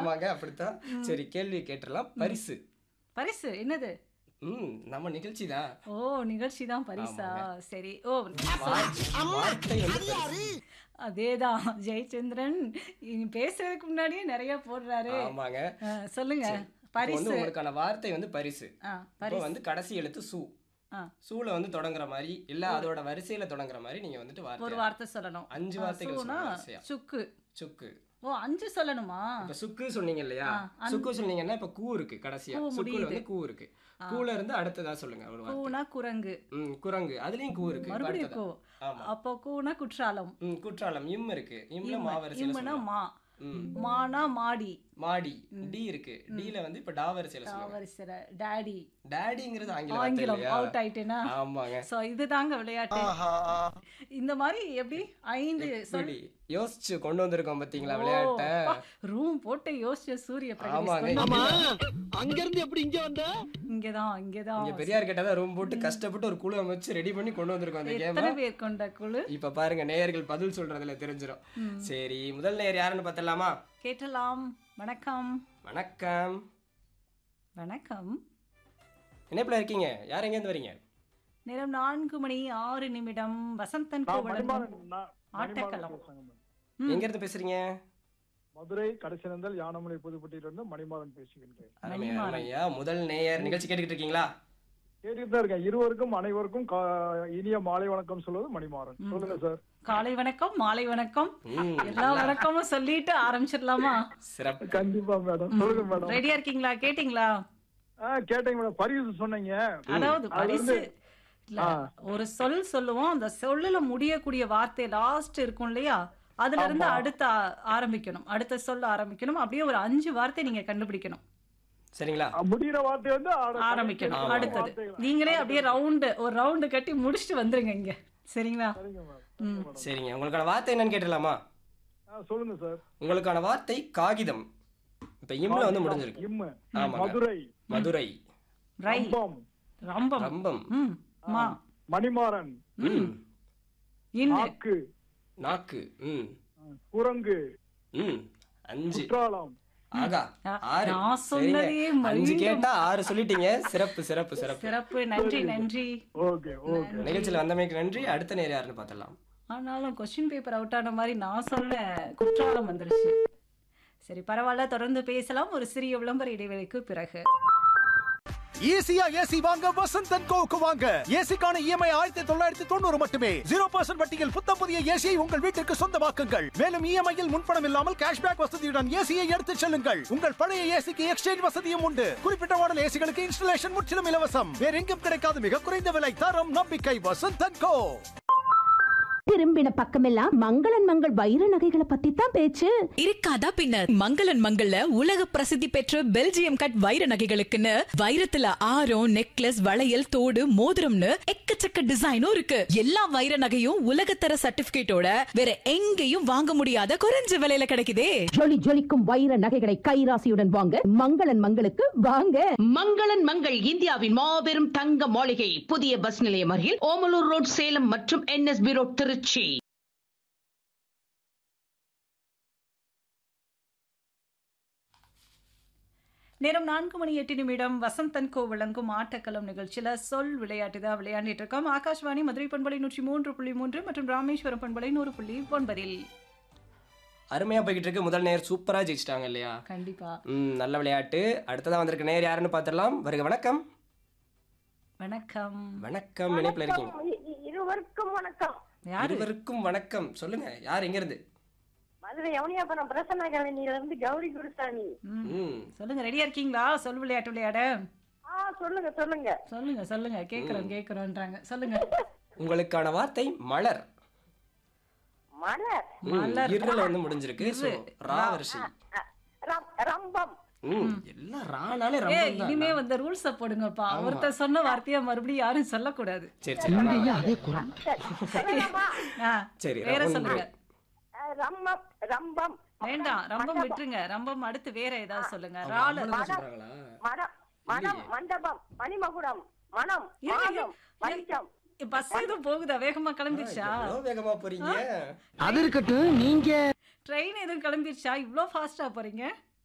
ஆமாங்க அப்படித்தான் சரி கேள்வி கேட்டுடலாம் பரிசு பரிசு என்னது ம் நம்ம நிகழ்ச்சி தான் ஓ நிகழ்ச்சி தான் பரிசா சரி ஓ வார்த்தை வந்து பரிசு. அதேதான் ஜெயச்சந்திரன் இனி பேசுறதுக்கு முன்னாடியே நிறைய போடுறாரு ஆமாங்க ஆ, சொல்லுங்க இப்போ வந்து பரிசு உங்களுக்கான வார்த்தை வந்து பரிசு ஆ இப்போ பரிசு வந்து கடைசி எழுத்து சு ஆ சூல வந்து தொடங்குற மாதிரி இல்ல அதோட வரிசையில தொடங்குற மாதிரி நீங்க வந்துட்டு ஒரு வார்த்தை வார்த்தை சொல்லணும் அஞ்சு ஆ, வார்த்தைகள் சூனா, சொல்லணும் வரிசையா. சுக்கு சுக்கு ஓ அஞ்சு சொல்லணுமா இப்ப சுக்கு சொன்னீங்க இல்லையா ஆ, அந்த- சுக்கு சொன்னீங்கன்னா இப்ப கூ இருக்கு கடைசியா கூ சுக்குல முடியுது. வந்து கூ இருக்கு கூல இருந்து அடுத்ததா சொல்லுங்க ஒரு வார்த்தை கூனா குரங்கு ம் குரங்கு அதுலயும் கூ இருக்கு இப்ப மறுபடியும் அடுத்ததா. கூ ஆமா அப்போ கூனா குற்றாலம் ம் குற்றாலம் இம் இருக்கு இம்ல மா வரிசையில இம்முனா சொல்லலாம் மா ம் மானா மாடி மாடி டி இருக்கு டில வந்து இப்ப டா வரிசையில சொல்லுங்க வரிசையில டாடி டாடிங்கிறது ஆங்கில வார்த்தை ஆங்கிலம் இல்லையா அவுட் ஆயிட்டேனா ஆமாங்க சோ இதுதாங்க விளையாட்டு இந்த மாதிரி எப்படி ஐந்து சொல் இப்படி யோசிச்சு கொண்டு வந்திருக்கோம் பாத்தீங்களா விளையாட்ட ரூம் போட்டு யோசிச்ச சூரிய ஆமாங்க பிரகாஷ் அங்க இருந்து எப்படி இங்க வந்த இங்கதான் இங்கதான் இங்க பெரியார் கேட்டதான் ரூம் போட்டு கஷ்டப்பட்டு ஒரு குழு அமைச்சு ரெடி பண்ணி கொண்டு வந்திருக்கோம் அந்த கேம் எத்தனை பேர் கொண்ட குழு இப்ப பாருங்க நேயர்கள் பதில் சொல்றதுல தெரிஞ்சிடும் சரி முதல் நேயர் யாருன்னு பார்த்தலாமா கேட்டலாம் வணக்கம் வணக்கம் வணக்கம் இணைப்புல இருக்கீங்க யார் எங்க இருந்து வரீங்க நேரம் நான்கு மணி ஆறு நிமிடம் வசந்தன் கோ வழங்கும் ஆட்டக்களம் ம். எங்க இருந்து பேசுறீங்க மதுரை கடைசினந்தல் யானமலை புதுப்பட்டியிலிருந்து மணிமாறன் பேசுகின்றேன் அருமை அருமையா முதல் நேயர் நிகழ்ச்சி கேட்டுக்கிட்டு இருக்கீங்களா கேட்டுட்டு தான் இருக்கேன் இருவருக்கும் அனைவருக்கும் கா- இனிய மாலை வணக்கம் சொல்வது மணிமாறன் சொல்லுங்க சார் காலை வணக்கம் மாலை வணக்கம் ம், எல்லா வணக்கமும் சொல்லிட்டு ஆரம்பிச்சிடலாமா சிறப்பு கண்டிப்பா மேடம் சொல்லுங்க மேடம் ரெடியா இருக்கீங்களா கேட்டிங்களா ஆ கேட்டீங்க மேடம் பரிசு சொன்னீங்க அதாவது அது பரிசு வந்து- இல்ல ஆ. ஒரு சொல் சொல்லுவோம் அந்த சொல்லுல முடியக்கூடிய வார்த்தை லாஸ்ட் இருக்கும் இல்லையா அதுல இருந்து அடுத்த ஆ- ஆரம்பிக்கணும் அடுத்த சொல்ல ஆரம்பிக்கணும் அப்படியே ஒரு அஞ்சு வார்த்தை நீங்க கண்டுபிடிக்கணும் சரிங்களா ஆ, முடியிற வார்த்தை வந்து ஆட- ஆரம்பிக்கணும் ஆமா. அடுத்தது வார்த்தைகள். நீங்களே அப்படியே ரவுண்டு ஒரு ரவுண்டு கட்டி முடிச்சுட்டு வந்துருங்க இங்க சரிங்களா சரிங்க மேடம் ம். சரிங்க உங்களுக்கான வார்த்தை என்னன்னு கேட்டுடலாமா ஆ, சொல்லுங்க சார் உங்களுக்கான வார்த்தை காகிதம் இப்ப இம்ல வந்து முடிஞ்சிருக்கு இம்மு ஆமாங்க. மதுரை மதுரை ரை ரம்பம் ரம்பம் ரம்பம் ம் மா மணிமாறன் ம் இன்னு நாக்கு நாக்கு ம் குரங்கு ம் அஞ்சு குற்றாலம் ஆகா ஆ, ஆறு நான் சரிங்க. சொன்னதே அஞ்சு மீண்டும். கேட்டா ஆறு சொல்லிட்டீங்க சிறப்பு சிறப்பு சிறப்பு சிறப்பு நன்றி நன்றி ஓகே ஓகே நிகழ்ச்சியில் வந்தமைக்கு நன்றி அடுத்த நேரம் யாருன்னு பார்த்தலாம் ஆனாலும் கொஸ்டின் பேப்பர் அவுட் ஆன மாதிரி நான் சொன்ன குற்றாலம் வந்துருச்சு சரி பரவாயில்ல தொடர்ந்து பேசலாம் ஒரு சிறிய விளம்பர இடைவெளிக்கு பிறகு ஈஸியா ஏசி வாங்க வசந்த் அண்ட் கோவுக்கு வாங்க ஏசிக்கான இஎம்ஐ ஆயிரத்தி தொள்ளாயிரத்தி தொண்ணூறு மட்டுமே ஜீரோ பர்சன்ட் வட்டியில் புத்தம் புதிய ஏசியை உங்கள் வீட்டிற்கு சொந்தமாக்குங்கள் மேலும் இஎம்ஐயில் முன்பணம் இல்லாமல் கேஷ்பேக் வசதியுடன் ஏசியை எடுத்துச் செல்லுங்கள் உங்கள் பழைய ஏசிக்கு எக்ஸ்சேஞ்ச் வசதியும் உண்டு குறிப்பிட்ட மாடல் ஏசிகளுக்கு இன்ஸ்டலேஷன் முற்றிலும் இலவசம் வேற எங்கும் கிடைக்காத மிக குறைந்த விலை தரம் நம்பிக்கை வசந்த் அண்ட் கோ திரும்பின பக்கமெல்லாம் மங்களன் மங்கள் வைர நகைகளை பத்தி தான் பேச்சு இருக்காதா பின்ன மங்களன் மங்கள்ல உலக பிரசித்தி பெற்ற பெல்ஜியம் கட் வைர நகைகளுக்குன்னு வைரத்துல ஆரம் நெக்லஸ் வளையல் தோடு மோதிரம்னு எக்கச்சக்க டிசைனும் இருக்கு எல்லா வைர நகையும் உலகத்தர சர்டிபிகேட்டோட வேற எங்கேயும் வாங்க முடியாத குறைஞ்ச விலையில கிடைக்குதே ஜொலி ஜொலிக்கும் வைர நகைகளை கைராசியுடன் வாங்க மங்களன் மங்களுக்கு வாங்க மங்களன் மங்கள் இந்தியாவின் மாபெரும் தங்க மாளிகை புதிய பஸ் நிலையம் அருகில் ஓமலூர் ரோட் சேலம் மற்றும் என்எஸ்பி ரோட் திருச்சி நேரம் நான்கு மணி எட்டு நிமிடம் வசந்தன் கோ வழங்கும் ஆட்டக்களம் நிகழ்ச்சியில சொல் விளையாட்டு தான் விளையாண்டிட்டு இருக்கோம் ஆகாஷ்வாணி மதுரை பண்பலை நூற்றி மூன்று புள்ளி மூன்று மற்றும் ராமேஸ்வரம் பண்பலை நூறு புள்ளி ஒன்பதில் அருமையா போய்கிட்டு இருக்கு முதல் நேர் சூப்பரா ஜெயிச்சிட்டாங்க இல்லையா கண்டிப்பா ம் நல்ல விளையாட்டு அடுத்ததான் வந்திருக்க நேர் யாருன்னு பார்த்துடலாம் வருக வணக்கம் வணக்கம் வணக்கம் இணைப்புல இருக்கீங்க இருவருக்கும் வணக்கம் யாரு இருவருக்கும் வணக்கம் சொல்லுங்க யார் எங்க இருந்து மதுரை யமுனியாபுரம் பிரசன்ன கழனியில இருந்து கௌரி குருசாமி ம். ம் சொல்லுங்க ரெடியா இருக்கீங்களா சொல் விளையாட்டு விளையாட ஆ சொல்லுங்க சொல்லுங்க சொல்லுங்க சொல்லுங்க கேக்குறோம் கேக்குறோன்றாங்க சொல்லுங்க உங்களுக்கான வார்த்தை மலர் மலர் ம், மலர். இருல வந்து முடிஞ்சிருக்கு இரு. So, ரா வரிசை அ, ரம்- ரம்பம் ம் எல்லாம் ரானாலே ஏ ரொம்ப இனிமே வந்து ரூல்ஸ போடுங்கப்பா ஒருத்தர் சொன்ன வார்த்தையை மறுபடியும் யாரும் சொல்லக்கூடாது சரி சரி பரவாயில்ல. சொல்லலாமா? ஆ, சரி வேற ஒன்று. சொல்லுங்க அ, ரம்மம் ரம்பம் வேண்டாம் ரம்பம் மண்டபம். விட்டுருங்க ரம்பம் அடுத்து வேற ஏதாவது சொல்லுங்க அவங்க ரால அவ்வளவுதான் சொல்றாங்களா மடம் மனம் மண்டபம் மணிமகுடம் மனம் மாதம் மஞ்சம் பஸ் எதுவும் போகுதா வேகமா கிளம்பிருச்சா எவ்வளவு வேகமா போறீங்க அது இருக்கட்டும் நீங்க ட்ரெயின் எதுவும் கிளம்பிருச்சா இவ்ளோ ஃபாஸ்டா போறீங்க